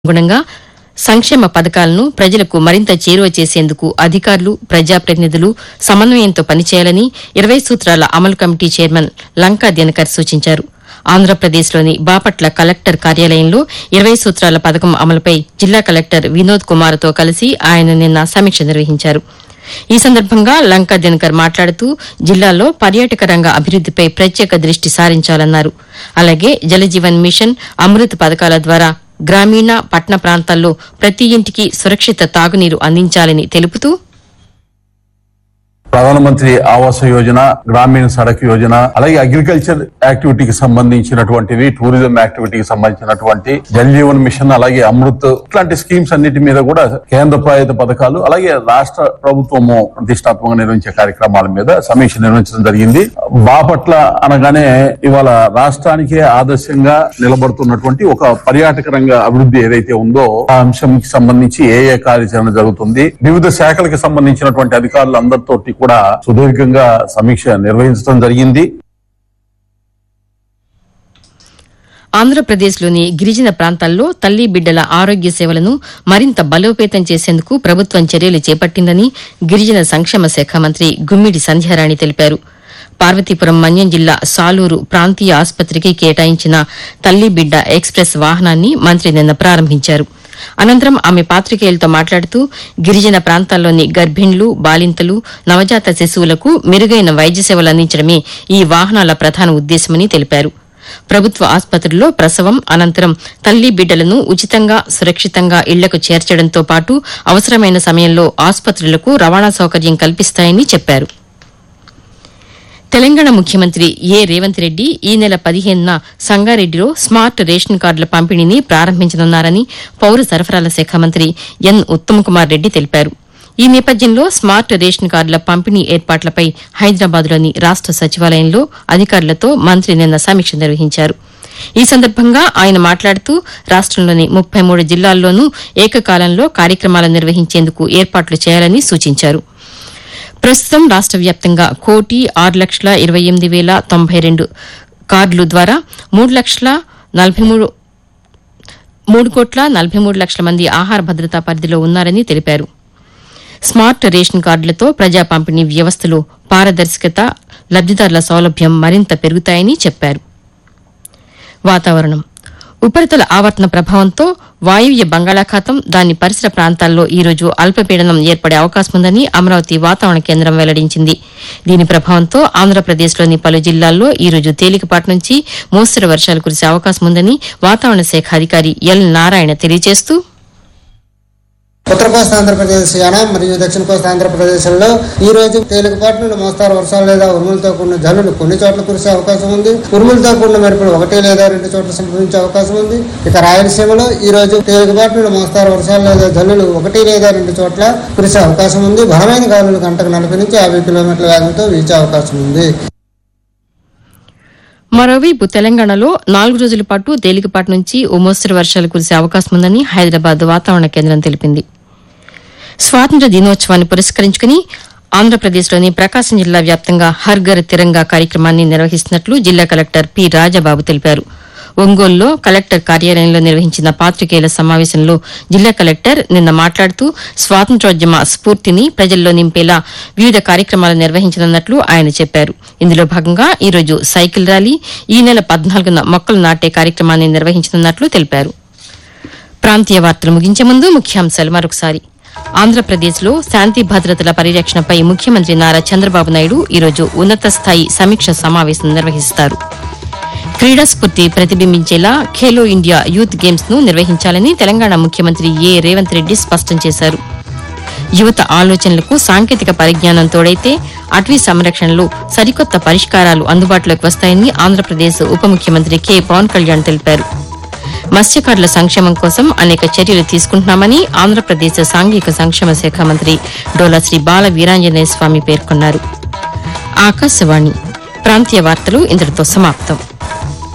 అనుగుణంగా సంక్షేమ పథకాలను ప్రజలకు మరింత చేరువ చేసేందుకు అధికారులు ప్రజాప్రతినిధులు సమన్వయంతో పనిచేయాలని ఇరవై సూత్రాల అమలు కమిటీ చైర్మన్ లంకా దినకర్ సూచించారు ఆంధ్రప్రదేశ్లోని బాపట్ల కలెక్టర్ కార్యాలయంలో ఇరవై సూత్రాల పథకం అమలుపై జిల్లా కలెక్టర్ వినోద్ కుమార్తో కలిసి ఆయన నిన్న సమీక్ష నిర్వహించారు ఈ సందర్భంగా లంకా దినకర్ మాట్లాడుతూ జిల్లాలో పర్యాటక రంగ అభివృద్దిపై ప్రత్యేక దృష్టి సారించాలన్నారు అలాగే జలజీవన్ మిషన్ అమృత్ పథకాల ద్వారా గ్రామీణ పట్టణ ప్రాంతాల్లో ప్రతి ఇంటికి సురక్షిత తాగునీరు అందించాలని తెలుపుతూ ప్రధానమంత్రి ఆవాస యోజన గ్రామీణ సడక్ యోజన అలాగే అగ్రికల్చర్ యాక్టివిటీకి సంబంధించినటువంటివి టూరిజం యాక్టివిటీకి సంబంధించినటువంటి జల్ జీవన్ మిషన్ అలాగే అమృత్ ఇట్లాంటి స్కీమ్స్ అన్నిటి మీద కూడా కేంద్ర ప్రాయుత పథకాలు అలాగే రాష్ట్ర ప్రభుత్వము ప్రతిష్టాత్మకంగా నిర్వహించే కార్యక్రమాల మీద సమీక్ష నిర్వహించడం జరిగింది బాపట్ల అనగానే ఇవాళ రాష్ట్రానికే ఆదర్శంగా నిలబడుతున్నటువంటి ఒక పర్యాటక రంగ అభివృద్ధి ఏదైతే ఉందో ఆ అంశంకి సంబంధించి ఏ ఏ కార్యాచరణ జరుగుతుంది వివిధ శాఖలకు సంబంధించినటువంటి అధికారులందరితోటి కూడా సుదీర్ఘంగా సమీక్ష నిర్వహించడం జరిగింది ఆంధ్రప్రదేశ్లోని గిరిజన ప్రాంతాల్లో తల్లి బిడ్డల ఆరోగ్య సేవలను మరింత బలోపేతం చేసేందుకు ప్రభుత్వం చర్యలు చేపట్టిందని గిరిజన సంక్షేమ శాఖ మంత్రి గుమ్మిడి సంధ్యారాణి తెలిపారు పార్వతీపురం మన్యం జిల్లా సాలూరు ప్రాంతీయ ఆసుపత్రికి కేటాయించిన తల్లి బిడ్డ ఎక్స్ప్రెస్ వాహనాన్ని మంత్రి నిన్న ప్రారంభించారు అనంతరం ఆమె పాత్రికేయులతో మాట్లాడుతూ గిరిజన ప్రాంతాల్లోని గర్భిణులు బాలింతలు నవజాత శిశువులకు మెరుగైన వైద్య సేవలు అందించడమే ఈ వాహనాల ప్రధాన ఉద్దేశమని తెలిపారు ప్రభుత్వ ఆసుపత్రుల్లో ప్రసవం అనంతరం తల్లి బిడ్డలను ఉచితంగా సురక్షితంగా ఇళ్లకు చేర్చడంతో పాటు అవసరమైన సమయంలో ఆసుపత్రులకు రవాణా సౌకర్యం కల్పిస్తాయని చెప్పారు తెలంగాణ ముఖ్యమంత్రి ఏ రేవంత్ రెడ్డి ఈ నెల పదిహేనున సంగారెడ్డిలో స్మార్ట్ రేషన్ కార్డుల పంపిణీని ప్రారంభించనున్నారని పౌర సరఫరాల శాఖ మంత్రి ఎన్ ఉత్తమ్ కుమార్ రెడ్డి తెలిపారు ఈ నేపథ్యంలో స్మార్ట్ రేషన్ కార్డుల పంపిణీ ఏర్పాట్లపై హైదరాబాద్లోని రాష్ట సచివాలయంలో అధికారులతో మంత్రి నిన్న సమీక్ష నిర్వహించారు ఈ సందర్భంగా ఆయన మాట్లాడుతూ రాష్టంలోని ముప్పై మూడు జిల్లాల్లోనూ ఏకకాలంలో కార్యక్రమాలు నిర్వహించేందుకు ఏర్పాట్లు చేయాలని సూచించారు ప్రస్తుతం రాష్ట వ్యాప్తంగా కోటి ఆరు లక్షల ఇరవై ఎనిమిది వేల తొంభై రెండు కార్డుల ద్వారా మూడు లక్షల నలభై మూడు మూడు కోట్ల నలభై మూడు లక్షల మంది ఆహార భద్రతా పరిధిలో ఉన్నారని తెలిపారు స్మార్ట్ రేషన్ కార్డులతో ప్రజా పంపిణీ వ్యవస్థలో పారదర్శకత లబ్దిదారుల సౌలభ్యం మరింత పెరుగుతాయని చెప్పారు వాతావరణం ఉపరితల ఆవర్తన ప్రభావంతో వాయువ్య బంగాళాఖాతం దాని పరిసర ప్రాంతాల్లో ఈ రోజు అల్పపీడనం ఏర్పడే అవకాశం ఉందని అమరావతి వాతావరణ కేంద్రం వెల్లడించింది దీని ప్రభావంతో ఆంధ్రప్రదేశ్లోని పలు జిల్లాల్లో ఈ రోజు తేలికపాటి నుంచి మోస్తరు వర్షాలు కురిసే అవకాశం ఉందని వాతావరణ శాఖ అధికారి ఎల్ నారాయణ తెలియజేస్తూ ఉత్తర కోస్తా ఆంధ్రప్రదేశ్ యానం మరియు దక్షిణ కోస్తా ఆంధ్రప్రదేశ్లో ఈ రోజు తేలికపాటి నుండి మోస్తారు వర్షాలు లేదా ఉరుములతో కూడిన జల్లులు కొన్ని చోట్ల కురిసే అవకాశం ఉంది ఉరుములతో కూడిన మెరుపులు ఒకటి లేదా రెండు చోట్ల సంభవించే అవకాశం ఉంది ఇక రాయలసీమలో ఈ రోజు తేలికపాటి నుండి మోస్తారు వర్షాలు లేదా జల్లులు ఒకటి లేదా రెండు చోట్ల కురిసే అవకాశం ఉంది బలమైన గాలులు గంటకు నలభై నుంచి యాభై కిలోమీటర్ల వేగంతో వీచే అవకాశం ఉంది మరోవైపు తెలంగాణలో నాలుగు రోజుల పాటు తేలికపాటి నుంచి ఓ మోస్తరు వర్షాలు కురిసే అవకాశం ఉందని హైదరాబాద్ వాతావరణ కేంద్రం తెలిపింది స్వాతంత్ర దినోత్సవాన్ని పురస్కరించుకుని ఆంధ్రప్రదేశ్లోని ప్రకాశం జిల్లా వ్యాప్తంగా హర్ ఘర్ తిరంగా కార్యక్రమాన్ని నిర్వహిస్తున్నట్లు జిల్లా కలెక్టర్ పి రాజబాబు తెలిపారు ఒంగోలులో కలెక్టర్ కార్యాలయంలో నిర్వహించిన పాత్రికేయుల సమావేశంలో జిల్లా కలెక్టర్ నిన్న మాట్లాడుతూ స్వాతంత్రోద్యమ స్ఫూర్తిని ప్రజల్లో నింపేలా వివిధ కార్యక్రమాలు నిర్వహించనున్నట్లు ఆయన చెప్పారు ఇందులో భాగంగా ఈరోజు సైకిల్ ర్యాలీ ఈ నెల పద్నాలుగున మొక్కలు నాటే కార్యక్రమాన్ని నిర్వహించనున్నట్లు తెలిపారు ప్రాంతీయ వార్తలు ముగించే ముందు ముఖ్యాంశాలు మరొకసారి ఆంధ్రప్రదేశ్లో శాంతి భద్రతల పరిరక్షణపై ముఖ్యమంత్రి నారా చంద్రబాబు నాయుడు ఈరోజు ఉన్నత స్థాయి సమీక్ష సమావేశం నిర్వహిస్తారు క్రీడా స్ఫూర్తి ప్రతిబింబించేలా ఖేలో ఇండియా యూత్ గేమ్స్ ను నిర్వహించాలని తెలంగాణ ముఖ్యమంత్రి ఏ రేవంత్ రెడ్డి స్పష్టం చేశారు యువత ఆలోచనలకు సాంకేతిక పరిజ్ఞానం తోడైతే అటవీ సంరక్షణలో సరికొత్త పరిష్కారాలు అందుబాటులోకి వస్తాయని ఆంధ్రప్రదేశ్ ఉప ముఖ్యమంత్రి కె పవన్ కళ్యాణ్ తెలిపారు మత్స్యకారుల సంక్షేమం కోసం అనేక చర్యలు తీసుకుంటున్నామని ఆంధ్రప్రదేశ్ సాంఘిక సంక్షేమ శాఖ మంత్రి డోలా శ్రీ బాల వీరాంజనేయ స్వామి పేర్కొన్నారు ఆకాశవాణి ప్రాంతీయ వార్తలు ఇంతటితో సమాప్తం